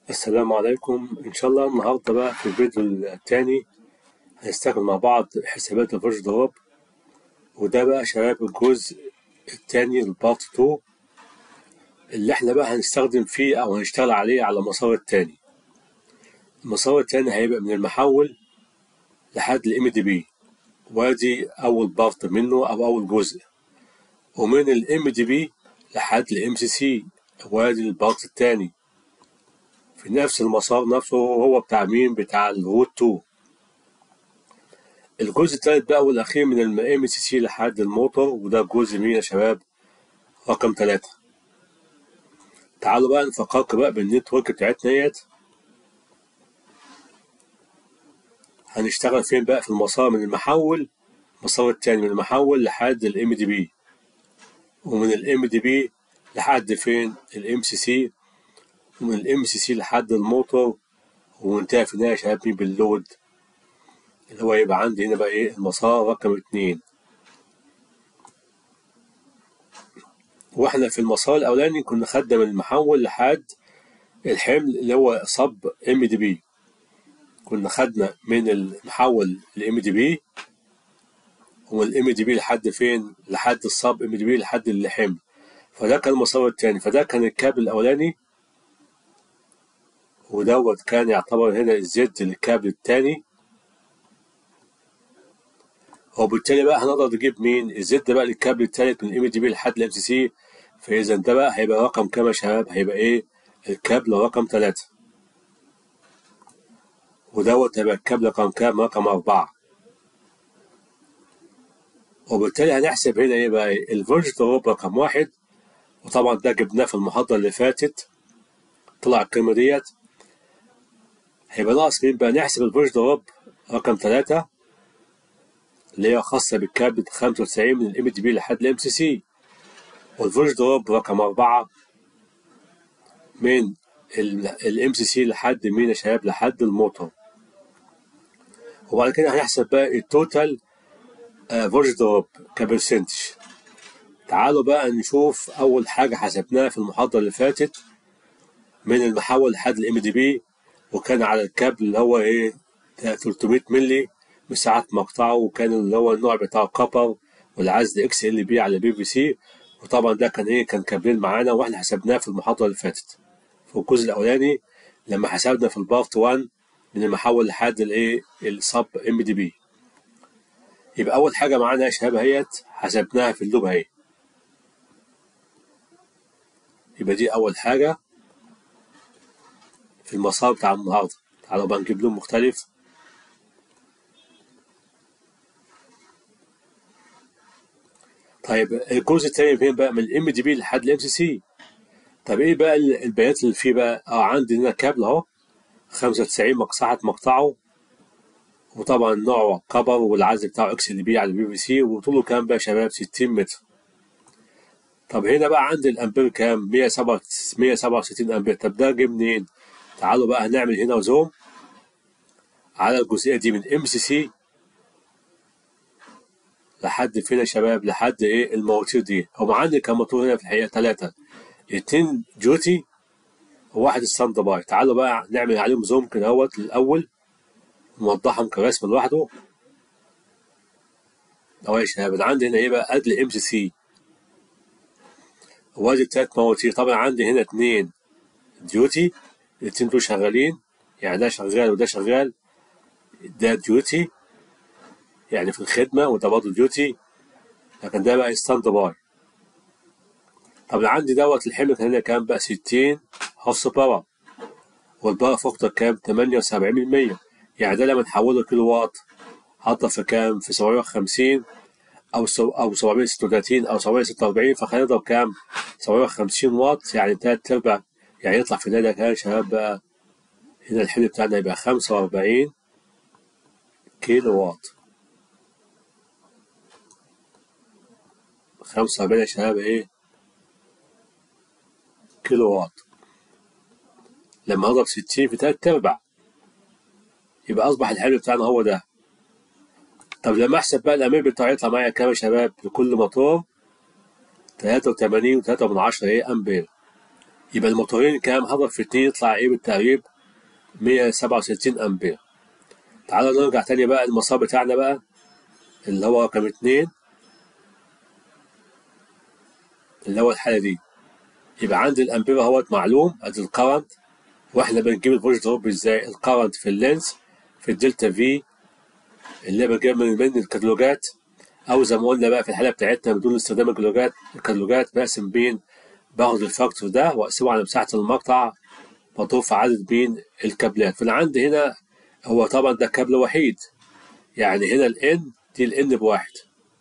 السلام عليكم إن شاء الله النهاردة بقى في الفيديو التاني هنستكمل مع بعض حسابات الفيرج دروب وده بقى شباب الجزء التاني البارت 2 اللي احنا بقى هنستخدم فيه أو هنشتغل عليه على المسار التاني المسار التاني هيبقى من المحول لحد الام دي بي وادي أول بارت منه أو أول جزء ومن الام دي بي لحد الام سي سي وادي البارت التاني في نفس المسار نفسه هو بتاع مين بتاع الروت 2 الجزء الثالث بقى والأخير من الام سي سي لحد الموتور وده جزء مين يا شباب رقم ثلاثة تعالوا بقى نفكركم بقى بالنتورك بتاعتنا ديت هنشتغل فين بقى في المسار من المحول المسار التاني من المحول لحد الام دي بي ومن الام دي بي لحد فين الام سي سي ومن الام سي سي لحد الموتور ومنتهى في النهاية يا شباب مين باللود اللي هو يبقى عندي هنا بقى ايه المسار رقم اتنين واحنا في المسار الاولاني كنا خدنا من المحول لحد الحمل اللي هو صب ام دي بي كنا خدنا من المحول لام دي بي ومن الام دي بي لحد فين لحد الصب ام دي بي لحد الحمل فده كان المسار التاني فده كان الكابل الاولاني ودوت كان يعتبر هنا الزد للكابل التاني وبالتالي بقى هنقدر نجيب مين الزد بقى للكابل التالت من الام دي بي لحد الام سي سي فاذا ده بقى هيبقى رقم كام يا شباب هيبقى ايه الكابل رقم ثلاثة ودوت هيبقى الكابل رقم كام رقم أربعة وبالتالي هنحسب هنا ايه بقى الفولج دروب رقم واحد وطبعا ده جبناه في المحاضرة اللي فاتت طلع القيمة ديت هيبقى ناقص مين بقى نحسب الفولج دروب رقم ثلاثة اللي هي خاصة بالكابل 95 من الام دي بي لحد الام سي سي والفولج دروب رقم أربعة من الام سي سي لحد مين يا شباب لحد الموتور وبعد كده هنحسب بقى التوتال فولج دروب كبرسنتج تعالوا بقى نشوف أول حاجة حسبناها في المحاضرة اللي فاتت من المحول لحد الام دي بي وكان على الكابل اللي هو ايه 300 مللي بساعات مقطعه وكان اللي هو النوع بتاع كابر والعزل اكس ال بي على بي في سي وطبعا ده كان ايه كان كابلين معانا واحنا حسبناه في المحاضره اللي فاتت في الجزء الاولاني لما حسبنا في البارت 1 من المحول لحد الايه الصب ام دي بي يبقى اول حاجه معانا يا شباب اهيت حسبناها في اللوب اهي يبقى دي اول حاجه في المسار بتاع النهارده تعالوا بقى نجيب لون مختلف طيب الجزء التاني فين بقى من الام دي بي لحد الام سي سي طب ايه بقى البيانات اللي فيه بقى اه عندي هنا كابل اهو 95 مقطعة مقطعه وطبعا نوعه كبر والعزل بتاعه اكس ال بي على البي في سي وطوله كام بقى يا شباب 60 متر طب هنا بقى عندي الامبير كام 167 امبير طب ده جه منين تعالوا بقى هنعمل هنا زوم على الجزئيه دي من ام سي سي لحد فين يا شباب لحد ايه المواتير دي هم عندي كم موتور هنا في الحقيقه ثلاثه اتنين جوتي وواحد ستاند باي تعالوا بقى نعمل عليهم زوم كده اهوت الاول نوضحهم كرسم لوحده اهو يا شباب انا عندي هنا ايه بقى ادي الام سي سي وادي التلات مواتير طبعا عندي هنا اتنين ديوتي الاتنين دول شغالين يعني ده شغال وده شغال ده ديوتي يعني في الخدمة وده برضه ديوتي لكن ده بقى ستاند باي طب عندي دوت الحمل كان هنا كام بقى 60 هوس باور والباور فاكتور كام 78% يعني ده لما نحوله كيلو واط هضرب في كام في 750 او او 736 او 746 فخلينا نضرب كام 750 واط يعني تلات ارباع يعني يطلع في النهاية كده يا شباب بقى هنا الحمل بتاعنا يبقى 45 كيلو واط خمسة وأربعين يا شباب إيه كيلو واط لما أضرب ستين في تلات أرباع يبقى أصبح الحمل بتاعنا هو ده طب لما أحسب بقى الأمير بتاعي يطلع معايا كام يا شباب لكل موتور تلاتة وتمانين وتلاتة من عشرة إيه أمبير يبقى الموتورين كام هضرب في اتنين يطلع ايه بالتقريب 167 امبير تعالوا نرجع تاني بقى المسار بتاعنا بقى اللي هو رقم اتنين اللي هو الحالة دي يبقى عندي الامبير اهوت معلوم ادي الكرنت واحنا بنجيب الفولت دروب ازاي الكرنت في اللينس في الدلتا في اللي بنجيب من من الكتالوجات او زي ما قلنا بقى في الحاله بتاعتنا بدون استخدام الكتالوجات الكتالوجات بقسم بين باخد الفاكتور ده واقسمه على مساحه المقطع مضروب في عدد بين الكابلات فانا عندي هنا هو طبعا ده كابل وحيد يعني هنا الان دي الان بواحد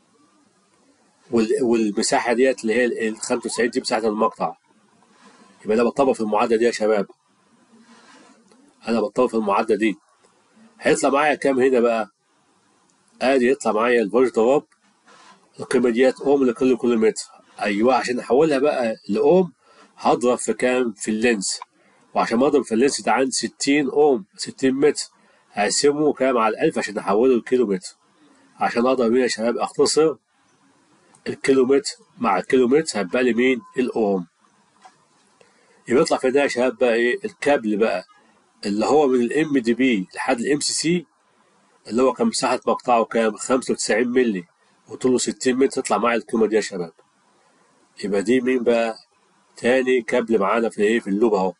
وال- والمساحه ديت اللي هي ال 95 دي مساحه المقطع يبقى انا بطبق في المعادله دي يا شباب انا بطبق في المعادله دي هيطلع معايا كام هنا بقى ادي يطلع معايا الفولت دروب القيمه ديت اوم لكل كيلومتر ايوه عشان احولها بقى لاوم هضرب في كام في اللينس وعشان ما اضرب في اللينس ده عندي 60 اوم 60 متر هقسمه كام على 1000 عشان احوله لكيلومتر عشان اقدر هنا يا شباب اختصر الكيلومتر مع الكيلومتر هتبقى لي مين الاوم يبقى يطلع في ده يا شباب بقى ايه الكابل بقى اللي هو من الام دي بي لحد الام سي سي اللي هو كان مساحة مقطعه كام 95 مللي وطوله 60 متر يطلع معايا القيمة دي يا شباب يبقى دي مين بقى تاني كابل معانا في ايه في اللوب اهو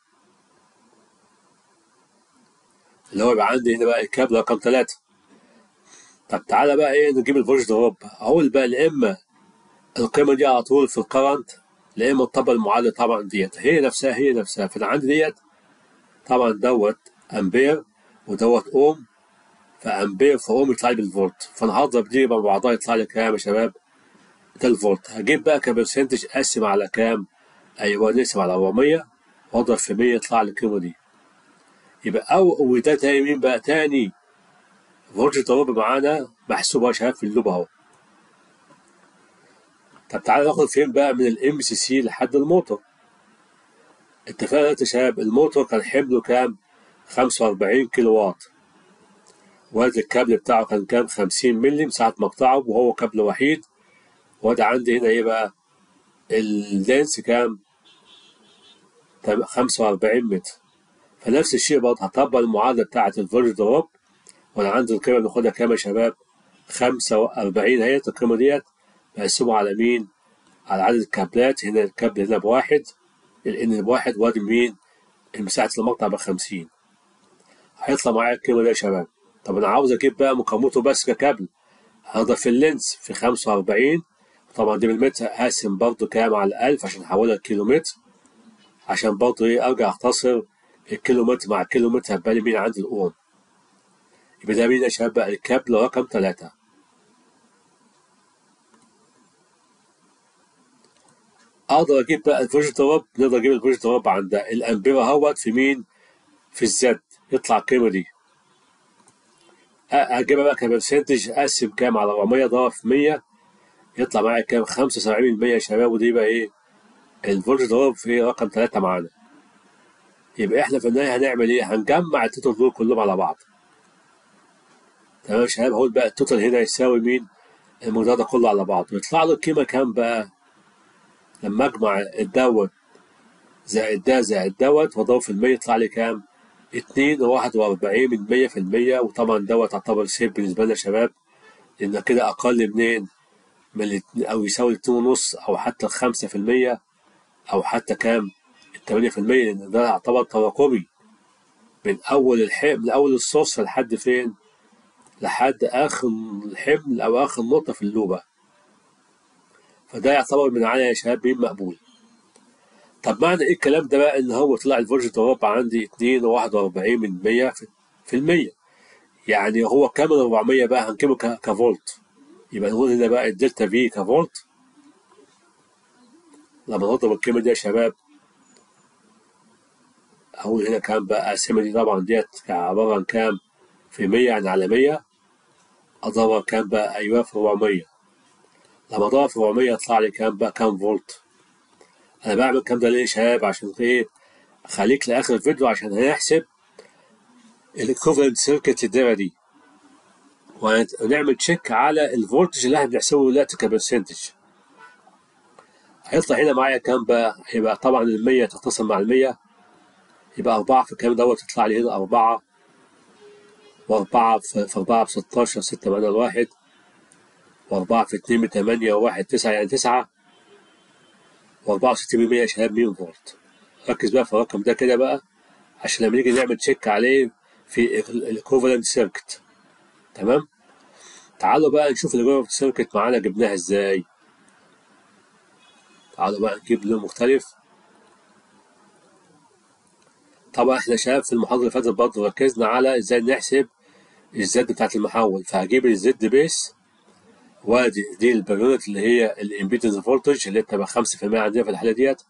اللي هو يبقى عندي هنا بقى الكابل رقم ثلاثة طب تعالى بقى ايه نجيب الفولت دروب اقول بقى يا اما القيمة دي على طول في الكرنت يا اما الطبقة المعادلة طبعا ديت هي نفسها هي نفسها فانا عندي ديت طبعا دوت امبير ودوت اوم فامبير في اوم يطلع لي بالفولت فانا هضرب دي مع بعضها يطلع لي كام يا شباب ده الفولت هجيب بقى كبرسنتج اقسم على كام ايوه نقسم على 400 واضرب في 100 يطلع لي القيمه دي يبقى او وده تاني مين بقى تاني فولت ضرب معانا محسوب يا شباب في اللوب اهو طب تعالى ناخد فين بقى من الام سي سي لحد الموتور اتفقنا يا شباب الموتور كان حمله كام 45 كيلو واط وادي الكابل بتاعه كان كام 50 مللي مساحة مقطعه وهو كابل وحيد وادي عندي هنا ايه بقى اللينس كام تم- 45 متر فنفس الشيء برضه هطبق المعادلة بتاعة الفولت دروب وانا عندي القيمة بناخدها كام يا شباب 45 اهي القيمة ديت بقسمه على مين على عدد الكابلات هنا الكابل هنا بواحد الان بواحد وادي مين مساحة المقطع بخمسين هيطلع معايا القيمة دي يا شباب طب أنا عاوز أجيب بقى مقاومته بس ككابل هضرب في اللينس في خمسة وأربعين طبعا دي بالمتر هقسم برضه كام على ألف عشان أحولها لكيلومتر عشان برضه إيه أرجع أختصر الكيلومتر مع الكيلومتر هتبقى لي مين عندي الأوم يبقى ده مين يا شباب بقى الكابل رقم تلاتة أقدر أجيب بقى الفولت دروب نقدر نجيب الفولت دروب عند الأمبير أهوت في مين في الزد يطلع القيمة دي هجيبها بقى كبرسنتج اقسم كام على 400 ضرب في 100 يطلع معايا كام 75% يا شباب ودي بقى ايه الفولت دروب في رقم 3 معانا يبقى احنا في النهايه هنعمل ايه هنجمع التوتال دول كلهم على بعض تمام يا شباب هقول بقى التوتال هنا يساوي مين الموضوع ده كله على بعض ويطلع له القيمه كام بقى لما اجمع الدوت زائد ده زائد دوت واضرب في المية يطلع لي كام؟ اتنين وواحد وأربعين من مية في المية وطبعا دوت يعتبر سيف بالنسبة لنا يا شباب لأن كده أقل منين؟ من الاتنين أو يساوي الاتنين ونص أو حتى الخمسة في المية أو حتى كام؟ التمانية في المية لأن ده يعتبر تراكمي من أول الحمل من أول الصوص لحد فين؟ لحد آخر الحمل أو آخر نقطة في اللوبة فده يعتبر من عليا يا شباب مين مقبول طب معنى ايه الكلام ده بقى ان هو طلع الفولت دروب عندي اتنين وواحد واربعين من مية في, في المية يعني هو كام ال 400 بقى هنجيبه ك- كفولت يبقى نقول هنا بقى الدلتا في كفولت لما نضرب القيمة دي يا شباب أقول هنا كام بقى القسمة دي طبعا ديت عبارة عن كام في مية يعني على مية أضربها كام بقى أيوة في 400 لما أضرب في 400 يطلع لي كام بقى كام فولت أنا بعمل الكلام ده ليه يا شباب عشان إيه خليك لآخر الفيديو عشان هنحسب الإيكوفالنت سيركت الدايرة دي ونعمل تشيك على الفولتج اللي احنا بنحسبه دلوقتي كبرسنتج هيطلع هنا معايا كام بقى هيبقى طبعا المية تتصل مع المية يبقى أربعة في الكلام دوت يطلع لي هنا أربعة وأربعة في في أربعة بستاشر ستة بدل واحد وأربعة في اتنين بتمانية وواحد تسعة يعني تسعة وأربعة وستين بالمية يا شباب مين فولت ركز بقى في الرقم ده كده بقى عشان لما نيجي نعمل تشيك عليه في الايكوفالنت سيركت تمام تعالوا بقى نشوف الايكوفالنت سيركت معانا جبناها ازاي تعالوا بقى نجيب لون مختلف طبعا احنا شباب في المحاضرة اللي فاتت برضه ركزنا على ازاي نحسب الزد بتاعت المحول فهجيب الزد بيس وادي دي البريونت اللي هي الامبيدنس فولتج اللي بتبقى 5% عندنا في الحالة ديت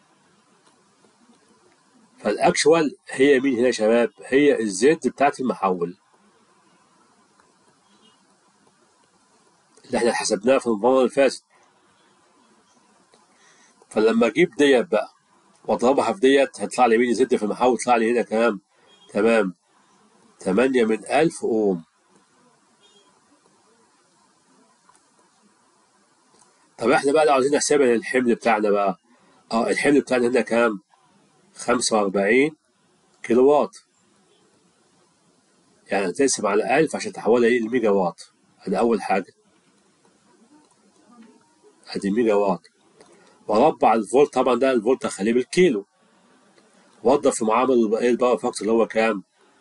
فالاكشوال هي مين هنا يا شباب هي الزد بتاعت المحول اللي احنا حسبناها في المره اللي فاتت فلما اجيب ديت بقى واضربها في ديت هيطلع لي مين زد في المحول يطلع لي هنا كام تمام 8 من 1000 اوم طب احنا بقى لو عايزين نحسبها الحمل بتاعنا بقى اه الحمل بتاعنا هنا كام 45 كيلو وات يعني تقسم على 1000 عشان تحولها ايه لميجا وات ادي اول حاجه ادي ميجا وات واربع الفولت طبعا ده الفولت اخليه بالكيلو واضرب في معامل ايه الباور فاكتور اللي هو كام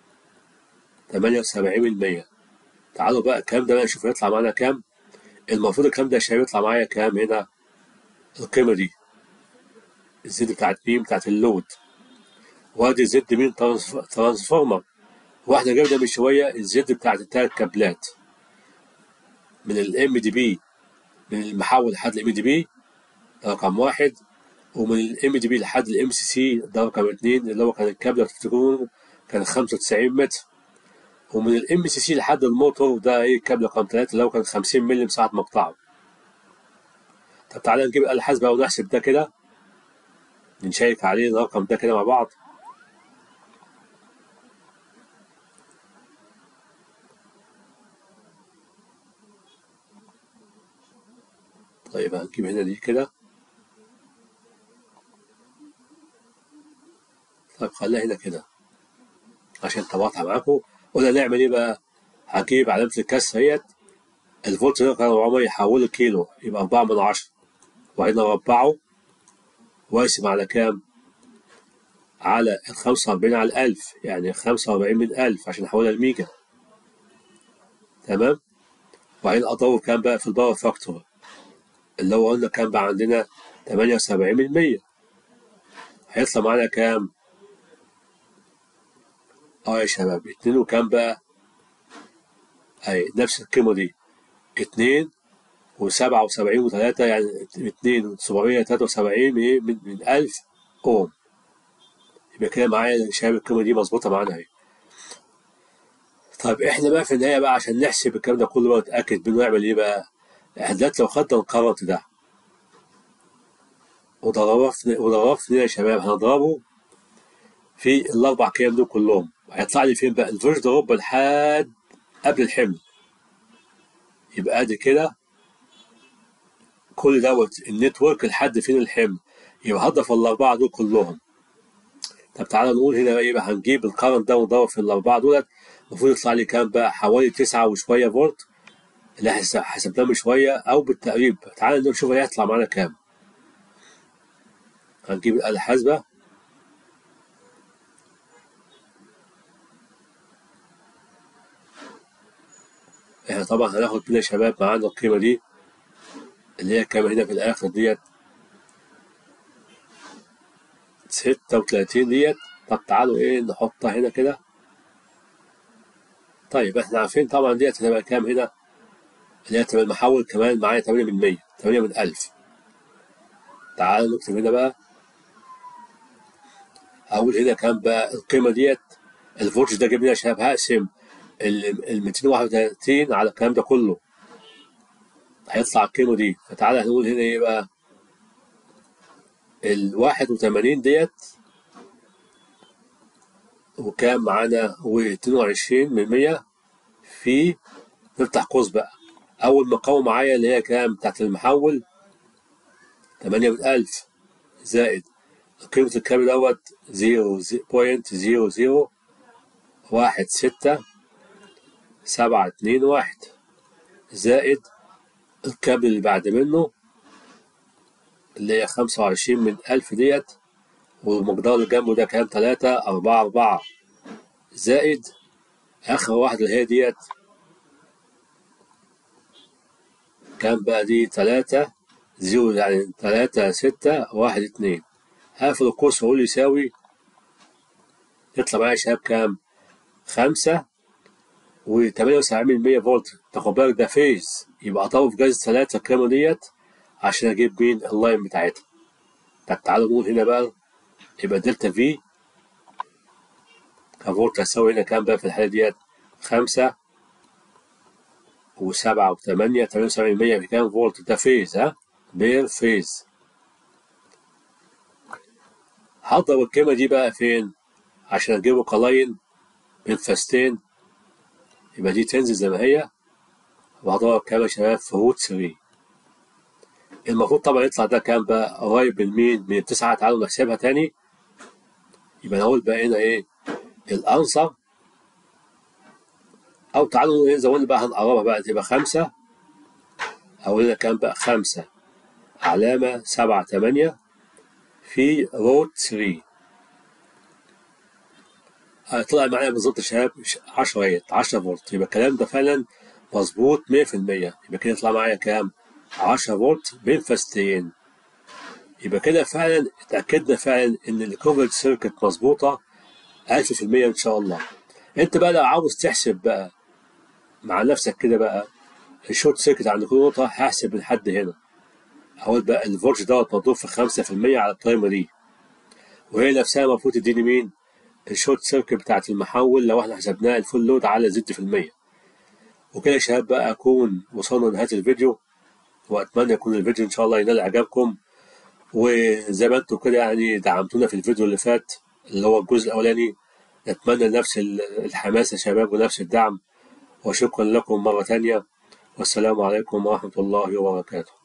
78% تعالوا بقى الكلام ده بقى نشوف يطلع معانا كام المفروض الكلام ده يا شباب يطلع معايا كام هنا القيمه دي الزد بتاعت مين بتاعت اللود وادي زد مين ترانسف- ترانسفورمر واحنا جبنا من شويه الزد بتاعت التلات كابلات من الام دي بي من المحول لحد الام دي بي ده رقم واحد ومن الام دي بي لحد الام سي سي ده رقم اتنين اللي هو كان الكابل لو تفتكرون كان 95 متر ومن الام سي سي لحد الموتور ده ايه الكابل رقم تلاته اللي هو كان 50 مللي مساحه مقطعه طب تعالى نجيب الآلة الحاسبة ونحسب ده كده نشيك عليه الرقم ده كده مع بعض طيب هنجيب هنا دي كده طيب خليها هنا كده عشان تبقى معاكم قلنا نعمل ايه بقى هجيب علامة الكسر اهيت الفولت ده كان 400 يحوله كيلو يبقى 4 من 10 وبعدين اربعه واقسم على كام؟ على ال 45 على ال 1000 يعني 45 من 1000 عشان احولها لميجا تمام؟ وبعدين اضرب كام بقى في الباور فاكتور اللي هو قلنا كام بقى عندنا 78 من 100 هيطلع معانا كام؟ اه يا شباب اتنين وكام بقى؟ اي نفس القيمة دي اتنين وسبعة وسبعين وتلاتة يعني اتنين وسبعمية تلاتة وسبعين ايه من, من ألف أوم يبقى كده معايا يا شباب القيمة دي مظبوطة معانا اهي طيب احنا بقى في النهاية بقى عشان نحسب الكلام ده كله بقى ونتأكد منه نعمل ايه بقى؟ احنا دلوقتي لو خدنا الكرنت ده وضربنا وضربنا يا شباب هنضربه في الأربع قيم دول كلهم هيطلع لي فين بقى؟ الفيرج دروب لحد قبل الحمل يبقى ادي كده كل دوت النتورك لحد فين الحمل يبقى هضرب في الأربعة دول كلهم طب تعالى نقول هنا بقى يبقى هنجيب الكرنت ده ونضرب في الأربعة دولت المفروض يطلع لي كام بقى حوالي تسعة وشوية فولت اللي حس- حسبناه من شوية أو بالتقريب تعالى نشوف هيطلع معانا كام هنجيب الآلة الحاسبة احنا طبعا هناخد كده يا شباب معانا القيمة دي اللي هي كام هنا في الآخر ديت ستة وتلاتين ديت طب تعالوا ايه نحطها هنا كده طيب احنا عارفين طبعا ديت هتبقى كام هنا اللي هي تبقى المحول كمان معايا تمانية من مية تمانية من ألف تعالوا نكتب هنا بقى أقول هنا كام بقى القيمة ديت الفولت ده جبنا يا شباب هقسم ال 231 على الكلام ده كله هيطلع القيمة دي فتعالى هنقول هنا ايه بقى ال 81 ديت وكام معانا و22 من 100 في نفتح قوس بقى أول مقاومة معايا اللي هي كام بتاعت المحول تمانية من ألف زائد قيمة الكابل دوت زيرو بوينت زيرو زيرو واحد ستة سبعة اتنين واحد زائد الكابل اللي بعد منه اللي هي خمسة وعشرين من ألف ديت والمقدار اللي جنبه ده كام تلاتة أربعة أربعة زائد آخر واحدة اللي هي ديت كام بقى دي تلاتة زيرو يعني تلاتة ستة واحد اتنين هقفل القوس وأقول يساوي يطلع معايا يا شباب كام خمسة وتمانية وسبعين من مية فولت تاخد بالك ده فيز يبقى أطوف جاز تلاتة الكاميرا ديت عشان أجيب مين اللاين بتاعتها طب تعالوا نقول هنا بقى يبقى دلتا في كفولت هتساوي هنا كام بقى في الحالة ديت خمسة وسبعة وثمانية تمانية وسبعين مية في كام فولت ده فيز ها بير فيز هضرب القيمة دي بقى فين عشان أجيبه كلاين بين فاستين يبقى دي تنزل زي ما هي وهضرب كام يا شباب في روت 3 المفروض طبعا يطلع ده كام بقى قريب من مين من التسعة تعالوا نحسبها تاني يبقى نقول بقى هنا ايه الأنصر أو تعالوا زي ما بقى هنقربها بقى تبقى خمسة أو هنا كام بقى خمسة علامة سبعة تمانية في روت 3 طلع معايا بالظبط يا شباب 10 ايه 10 فولت يبقى الكلام ده فعلا مظبوط 100% يبقى كده يطلع معايا كام 10 فولت بين فاستين يبقى كده فعلا اتأكدنا فعلا ان الكوفرج سيركت مظبوطة 1000% ان شاء الله انت بقى لو عاوز تحسب بقى مع نفسك كده بقى الشورت سيركت عند كل نقطة هحسب لحد هنا اقول بقى الفولت دوت مضروب في 5% على البرايمري وهي نفسها المفروض تديني مين؟ الشورت سيركت بتاعت المحول لو احنا حسبناها الفول لود على زد في المية وكده يا شباب بقى أكون وصلنا لنهاية الفيديو وأتمنى يكون الفيديو إن شاء الله ينال إعجابكم وزي ما انتم كده يعني دعمتونا في الفيديو اللي فات اللي هو الجزء الأولاني نتمنى نفس الحماس يا شباب ونفس الدعم وشكرا لكم مرة تانية والسلام عليكم ورحمة الله وبركاته